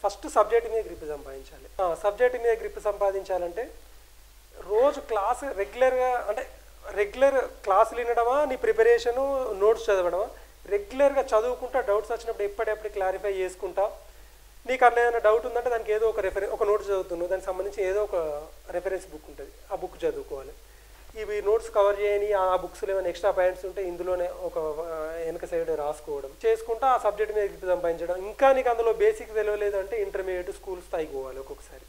first subject మీద grip సంపాదించాలి subject మీద గ్రిప్ సంపాదించాలంటే రోజు క్లాస్ రెగ్యులర్గా అంటే రెగ్యులర్ క్లాసులు వినడమా నీ ప్రిపరేషను నోట్స్ చదవడమా రెగ్యులర్గా చదువుకుంటా డౌట్స్ వచ్చినప్పుడు ఎప్పటికప్పుడు క్లారిఫై చేసుకుంటా నీకు అట్లా ఏదైనా డౌట్ ఉందంటే దానికి ఏదో ఒక రెఫరెన్స్ ఒక నోట్స్ చదువుతున్నావు దానికి సంబంధించి ఏదో ఒక రెఫరెన్స్ బుక్ ఉంటుంది ఆ బుక్ చదువుకోవాలి ఇవి నోట్స్ కవర్ చేయని ఆ బుక్స్లో ఏమైనా ఎక్స్ట్రా పాయింట్స్ ఉంటే ఇందులోనే ఒక ఆ, వెనక సైడ్ రాసుకోవడం చేసుకుంటా ఆ సబ్జెక్ట్ మీద గ్రిప్ సంపాదించడం ఇంకా నీకు అందులో బేసిక్ తెలియలేదు అంటే ఇంటర్మీడియట్ స్కూల్ స్థాయికి పోవాలి ఒక్కొక్కసారి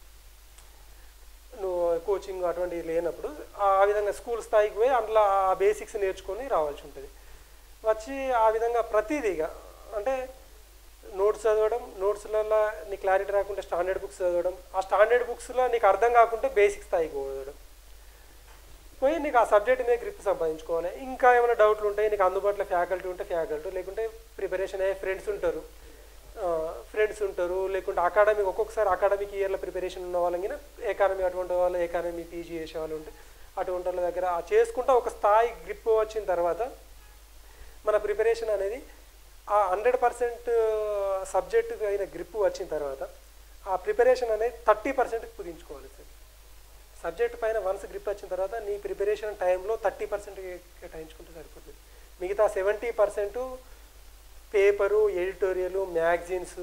నువ్వు కోచింగ్ అటువంటివి లేనప్పుడు ఆ విధంగా స్కూల్ స్థాయికి పోయి అందులో ఆ బేసిక్స్ నేర్చుకొని రావాల్సి ఉంటుంది వచ్చి ఆ విధంగా ప్రతిదీ ఇక అంటే నోట్స్ చదవడం నోట్స్లలో నీ క్లారిటీ రాకుంటే స్టాండర్డ్ బుక్స్ చదవడం ఆ స్టాండర్డ్ బుక్స్లో నీకు అర్థం కాకుంటే బేసిక్ స్థాయికి పోవడం పోయి నీకు ఆ సబ్జెక్ట్ మీద గ్రిప్ సంపాదించుకోవాలి ఇంకా ఏమైనా డౌట్లు ఉంటాయి నీకు అందుబాటులో ఫ్యాకల్టీ ఉంటే ఫ్యాకల్టీ లేకుంటే ప్రిపరేషన్ అయ్యే ఫ్రెండ్స్ ఉంటారు ఫ్రెండ్స్ ఉంటారు లేకుంటే అకాడమిక్ ఒక్కొక్కసారి అకాడమిక్ ఇయర్లో ప్రిపరేషన్ ఉన్న వాళ్ళకి ఎకానమీ అటువంటి వాళ్ళు ఎకానమీ పీజీ చేసే వాళ్ళు ఉంటే అటువంటి వాళ్ళ దగ్గర ఆ చేసుకుంటా ఒక స్థాయి గ్రిప్ వచ్చిన తర్వాత మన ప్రిపరేషన్ అనేది ఆ హండ్రెడ్ పర్సెంట్ సబ్జెక్టు అయిన గ్రిప్ వచ్చిన తర్వాత ఆ ప్రిపరేషన్ అనేది థర్టీ పర్సెంట్కి కుదించుకోవాలి సార్ సబ్జెక్ట్ పైన వన్స్ గ్రిప్ వచ్చిన తర్వాత నీ ప్రిపరేషన్ టైంలో థర్టీ పర్సెంట్ కేటాయించుకుంటే సరిపోతుంది మిగతా seventy percent paper editorial magazines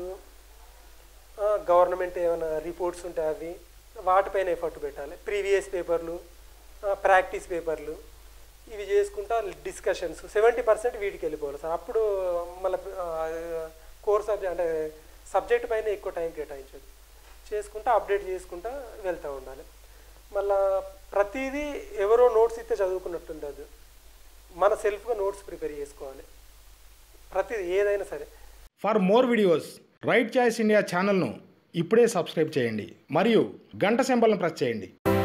government ఏమైనా రిపోర్ట్స్ ఉంటే అవి వాటిపైన ఎఫర్ట్ పెట్టాలి ప్రీవియస్ పేపర్లు ప్రాక్టీస్ పేపర్లు ఇవి చేసుకుంటా డిస్కషన్స్ సెవెంటీ పర్సెంట్ వీటికి వెళ్ళిపోవాలి సార్ అప్పుడు మళ్ళీ కోర్ సబ్జెక్ట్ అంటే సబ్జెక్ట్ పైన ఎక్కువ టైం కేటాయించదు చేసుకుంటా అప్డేట్ చేసుకుంటా వెళ్తూ ఉండాలి మళ్ళా ప్రతిదీ ఎవరో నోట్స్ ఇస్తే చదువుకున్నట్టు ఉండదు మన సెల్ఫ్గా నోట్స్ ప్రిపేర్ చేసుకోవాలి ప్రతిదీ ఏదైనా సరే for more videos right choice India ఛానల్ను ఇప్పుడే సబ్స్క్రైబ్ చేయండి మరియు గంట సింబల్ను ప్రెస్ చేయండి